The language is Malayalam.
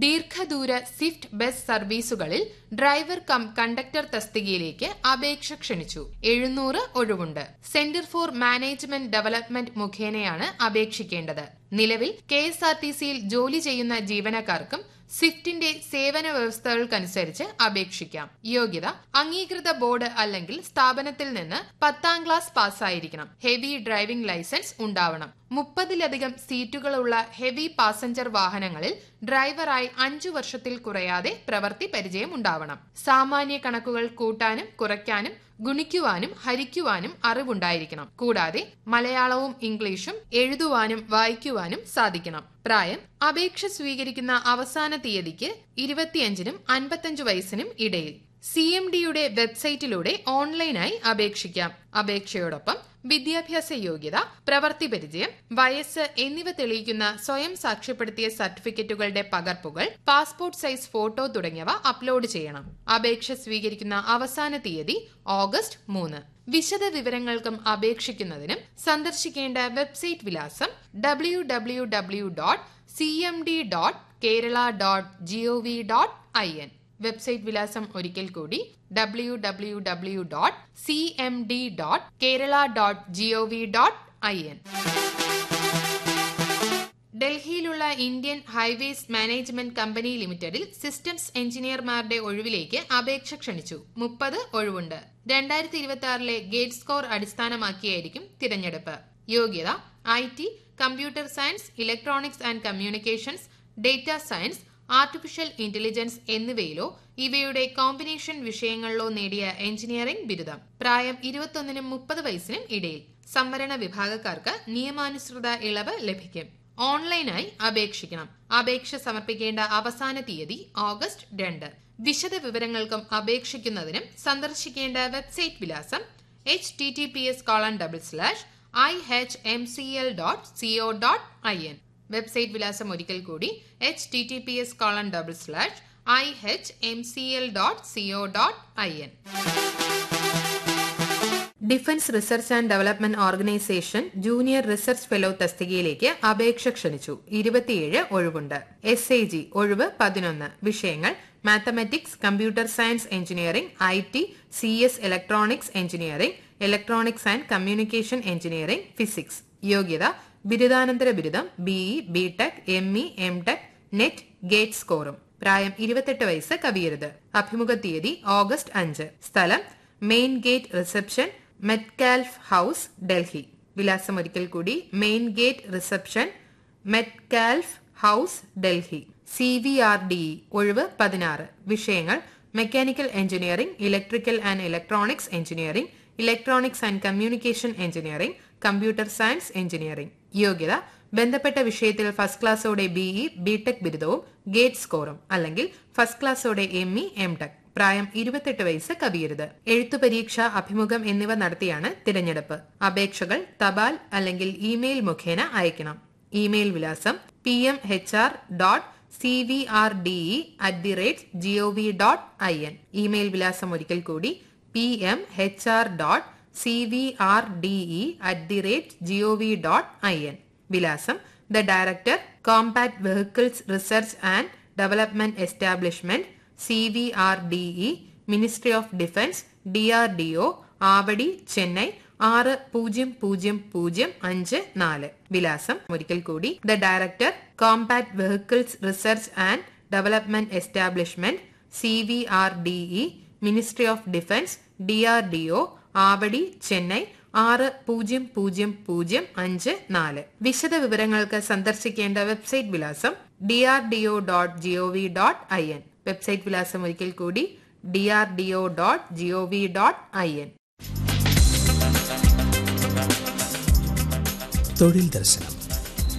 ദീർഘദൂര സ്വിഫ്റ്റ് ബസ് സർവീസുകളിൽ ഡ്രൈവർ കം കണ്ടക്ടർ തസ്തികയിലേക്ക് അപേക്ഷ ക്ഷണിച്ചു എഴുന്നൂറ് ഒഴിവുണ്ട് സെന്റർ ഫോർ മാനേജ്മെന്റ് ഡെവലപ്മെന്റ് മുഖേനയാണ് അപേക്ഷിക്കേണ്ടത് നിലവിൽ കെ എസ് ആർ ടി സിയിൽ ജോലി ചെയ്യുന്ന ജീവനക്കാർക്കും സ്വിഫ്റ്റിന്റെ സേവന വ്യവസ്ഥകൾക്കനുസരിച്ച് അപേക്ഷിക്കാം യോഗ്യത അംഗീകൃത ബോർഡ് അല്ലെങ്കിൽ സ്ഥാപനത്തിൽ നിന്ന് പത്താം ക്ലാസ് പാസ്സായിരിക്കണം ഹെവി ഡ്രൈവിംഗ് ലൈസൻസ് ഉണ്ടാവണം മുപ്പതിലധികം സീറ്റുകളുള്ള ഹെവി പാസഞ്ചർ വാഹനങ്ങളിൽ ഡ്രൈവറായി അഞ്ചു വർഷത്തിൽ കുറയാതെ പ്രവൃത്തി പരിചയം ഉണ്ടാവണം സാമാന്യ കണക്കുകൾ കൂട്ടാനും കുറയ്ക്കാനും ഗുണിക്കുവാനും ഹരിക്കുവാനും അറിവുണ്ടായിരിക്കണം കൂടാതെ മലയാളവും ഇംഗ്ലീഷും എഴുതുവാനും വായിക്കുവാനും സാധിക്കണം പ്രായം അപേക്ഷ സ്വീകരിക്കുന്ന അവസാന തീയതിക്ക് ഇരുപത്തിയഞ്ചിനും അൻപത്തഞ്ചു വയസ്സിനും ഇടയിൽ സി എം ഡിയുടെ വെബ്സൈറ്റിലൂടെ ഓൺലൈനായി അപേക്ഷിക്കാം അപേക്ഷയോടൊപ്പം വിദ്യാഭ്യാസ യോഗ്യത പ്രവൃത്തി പരിചയം വയസ്സ് എന്നിവ തെളിയിക്കുന്ന സ്വയം സാക്ഷ്യപ്പെടുത്തിയ സർട്ടിഫിക്കറ്റുകളുടെ പകർപ്പുകൾ പാസ്പോർട്ട് സൈസ് ഫോട്ടോ തുടങ്ങിയവ അപ്ലോഡ് ചെയ്യണം അപേക്ഷ സ്വീകരിക്കുന്ന അവസാന തീയതി ഓഗസ്റ്റ് മൂന്ന് വിശദ വിവരങ്ങൾക്കും അപേക്ഷിക്കുന്നതിനും സന്ദർശിക്കേണ്ട വെബ്സൈറ്റ് വിലാസം W W W dot C M D dot Kerala dot G O V dot I N website വിലാസം ഒരിക്കൽ കൂടി W W W dot C M D dot Kerala dot G O V dot I N ഡൽഹിയിലുള്ള ഇന്ത്യൻ ഹൈവേസ് മാനേജ്മെന്റ് കമ്പനി ലിമിറ്റഡിൽ സിസ്റ്റംസ് എഞ്ചിനീയർമാരുടെ ഒഴിവിലേക്ക് അപേക്ഷ ക്ഷണിച്ചു മുപ്പത് ഒഴിവുണ്ട് രണ്ടായിരത്തി ഇരുപത്തി ആറിലെ ഗേറ്റ് സ്കോർ അടിസ്ഥാനമാക്കിയായിരിക്കും തിരഞ്ഞെടുപ്പ് യോഗ്യത I T computer science electronics and communications data science artificial intelligence എന്നിവയിലോ ഇവയുടെ കോമ്പിനേഷൻ വിഷയങ്ങളിലോ നേടിയ എഞ്ചിനീയറിംഗ് ബിരുദം പ്രായം ഇരുപത്തൊന്നിനും മുപ്പത് വയസ്സിനും ഇടയിൽ സംവരണ വിഭാഗക്കാർക്ക് നിയമാനുസൃത ഇളവ് ലഭിക്കും ഓൺലൈനായി അപേക്ഷിക്കണം അപേക്ഷ സമർപ്പിക്കേണ്ട അവസാന തീയതി ഓഗസ്റ്റ് രണ്ട് വിശദ വിവരങ്ങൾക്കും അപേക്ഷിക്കുന്നതിനും സന്ദർശിക്കേണ്ട വെബ്സൈറ്റ് വിലാസം H T T P S colon double slash I H M C L dot C O dot I N website വിലാസം ഒരിക്കൽ കൂടി H T T P S colon double slash I H M C L dot C O dot I N defence research and development organisation junior research fellow തസ്തികയിലേക്ക് അപേക്ഷ ക്ഷണിച്ചു ഇരുപത്തിയേഴ് ഒഴിവുണ്ട് എസ് എ ജി ഒഴിവ് പതിനൊന്ന് വിഷയങ്ങൾ mathematics computer science engineering I T C S electronics engineering electronics and communication engineering physics യോഗ്യത ബിരുദാനന്തര ബിരുദം B E B Tech M E M Tech NET GATE സ്കോറും പ്രായം ഇരുപത്തെട്ട് വയസ്സ് കവിയരുത് അഭിമുഖ തീയതി ഓഗസ്റ്റ് അഞ്ച് സ്ഥലം main gate reception Metcalfe house Delhi വിലാസം ഒരിക്കൽ കൂടി main gate reception Metcalfe house Delhi C V R D ഒഴിവ് പതിനാറ് വിഷയങ്ങൾ mechanical engineering electrical and electronics engineering electronics and communication engineering computer science engineering യോഗ്യത ബന്ധപ്പെട്ട വിഷയത്തിൽ ഫസ്റ്റ് ക്ലാസ്സോടെ ബിഇ ബിടെക് ബിരുദവും ഗേറ്റ് സ്കോറും അല്ലെങ്കിൽ ഫസ്റ്റ് ക്ലാസ്സോടെ എം ഇ എം ടെക് പ്രായം ഇരുപത്തെട്ട് വയസ്സ് കവിയരുത് എഴുത്തു പരീക്ഷ അഭിമുഖം എന്നിവ നടത്തിയാണ് തിരഞ്ഞെടുപ്പ് അപേക്ഷകൾ തപാൽ അല്ലെങ്കിൽ ഇമെയിൽ മുഖേന അയക്കണം ഇമെയിൽ വിലാസം P M H R dot C V R D E at the rate G O V dot I N email വിലാസം ഒരിക്കൽ കൂടി P M H R dot C V R D E at the rate G O V dot I N വിലാസം the director combat vehicles research and development establishment C V R D E ministry of defence D R D O Avadi Chennai ആറ് പൂജ്യം പൂജ്യം പൂജ്യം അഞ്ച് നാല് വിലാസം ഒരിക്കൽ കൂടി the director combat vehicles research and development establishment C V R D E ministry of defence D R D O Avadi Chennai ആറ് പൂജ്യം പൂജ്യം പൂജ്യം അഞ്ച് നാല് വിശദ വിവരങ്ങൾക്ക് സന്ദർശിക്കേണ്ട വെബ്സൈറ്റ് വിലാസം D R D O dot G O V dot I N website വിലാസം ഒരിക്കൽ കൂടി D R D O dot G O V dot I N തൊഴിൽ ദർശനം